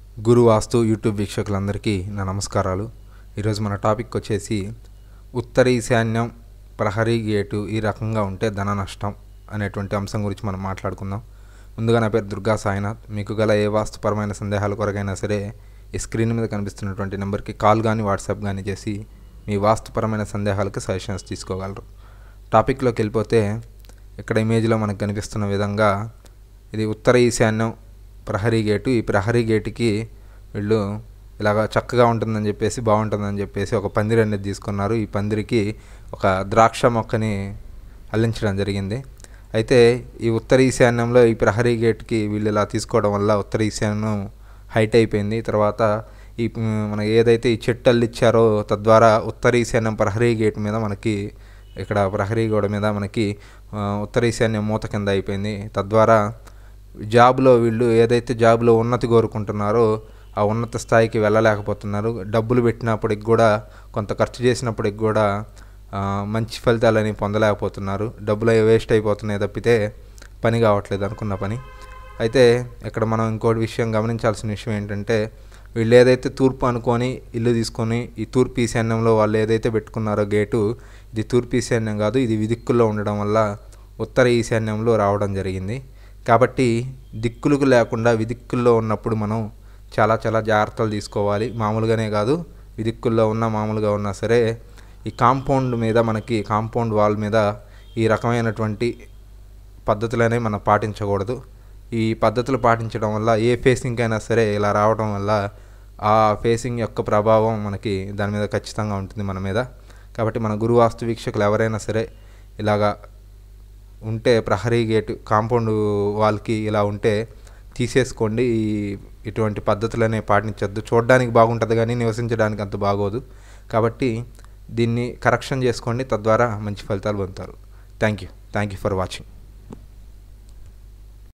గురు వాస్తు YouTube వీక్షకులందరికీ నా నమస్కారాలు ఈరోజు మన టాపిక్ వచ్చేసి ఉత్తర ఈశాన్యం ప్రహరీ గేటు ఈ రకంగా ఉంటే ధన నష్టం అనేటువంటి అంశం గురించి మనం మాట్లాడుకుందాం ముందుగా నా పేరు దుర్గా సాయినాథ్ మీకు గల ఏ వాస్తుపరమైన సందేహాల కొరకైనా సరే ఈ స్క్రీన్ మీద కనిపిస్తున్నటువంటి నెంబర్కి కాల్ కానీ వాట్సాప్ కానీ చేసి మీ వాస్తుపరమైన సందేహాలకు సజెషన్స్ తీసుకోగలరు టాపిక్లోకి వెళ్ళిపోతే ఇక్కడ ఇమేజ్లో మనకు కనిపిస్తున్న విధంగా ఇది ఉత్తర ఈశాన్యం ప్రహరీ గేటు ఈ ప్రహరీ గేటుకి వీళ్ళు ఇలాగ చక్కగా ఉంటుందని చెప్పేసి బాగుంటుందని చెప్పేసి ఒక పందిరి అనేది తీసుకున్నారు ఈ పందిరికి ఒక ద్రాక్ష మొక్కని అల్లించడం జరిగింది అయితే ఈ ఉత్తర ఈశాన్యంలో ఈ ప్రహరీ గేట్కి వీళ్ళు ఇలా తీసుకోవడం వల్ల ఉత్తర ఈశాన్యం హైట్ అయిపోయింది తర్వాత ఈ మ్, మన ఏదైతే ఈ చెట్టు అల్లిచ్చారో తద్వారా ఉత్తర ఈశాన్యం ప్రహరీ గేట్ మీద మనకి ఇక్కడ ప్రహరీ గోడ మీద మనకి ఆ, ఉత్తర ఈశాన్యం మూత కింద అయిపోయింది తద్వారా జాబ్లో వీళ్ళు ఏదైతే జాబ్లో ఉన్నతి కోరుకుంటున్నారో ఆ ఉన్నత స్థాయికి వెళ్ళలేకపోతున్నారు డబ్బులు పెట్టినప్పటికి కూడా కొంత ఖర్చు చేసినప్పటికి కూడా ఆ, మంచి ఫలితాలని పొందలేకపోతున్నారు డబ్బులు అవి వేస్ట్ అయిపోతున్నాయి తప్పితే పని కావట్లేదు అనుకున్న పని అయితే ఇక్కడ మనం ఇంకోటి విషయం గమనించాల్సిన విషయం ఏంటంటే వీళ్ళు ఏదైతే తూర్పు అనుకొని ఇల్లు తీసుకొని ఈ తూర్పు ఈశాన్యంలో వాళ్ళు ఏదైతే పెట్టుకున్నారో గేటు ఇది తూర్పు ఈశాన్యం కాదు ఇది విదిక్కుల్లో ఉండడం వల్ల ఉత్తర ఈశాన్యంలో రావడం జరిగింది కాబట్టి దిక్కులకు లేకుండా విదిక్కుల్లో ఉన్నప్పుడు మనం చాలా చాలా జాగ్రత్తలు తీసుకోవాలి మామూలుగానే కాదు విదిక్కుల్లో ఉన్న మామూలుగా ఉన్నా సరే ఈ కాంపౌండ్ మీద మనకి కాంపౌండ్ వాల్ మీద ఈ రకమైనటువంటి పద్ధతులనే మనం పాటించకూడదు ఈ పద్ధతులు పాటించడం వల్ల ఏ ఫేసింగ్ అయినా సరే ఇలా రావడం వల్ల ఆ ఫేసింగ్ యొక్క ప్రభావం మనకి దాని మీద ఖచ్చితంగా ఉంటుంది మన మీద కాబట్టి మన గురు వాస్తు వీక్షకులు ఎవరైనా సరే ఇలాగా ఉంటే ప్రహరీ గేటు కాంపౌండ్ వాల్కి ఇలా ఉంటే తీసేసుకోండి ఈ ఇటువంటి పద్ధతులనే పాటించొద్దు చూడడానికి బాగుంటుంది కానీ నివసించడానికి అంత బాగోదు కాబట్టి దీన్ని కరెక్షన్ చేసుకోండి తద్వారా మంచి ఫలితాలు పొందుతారు thank you thank you for watching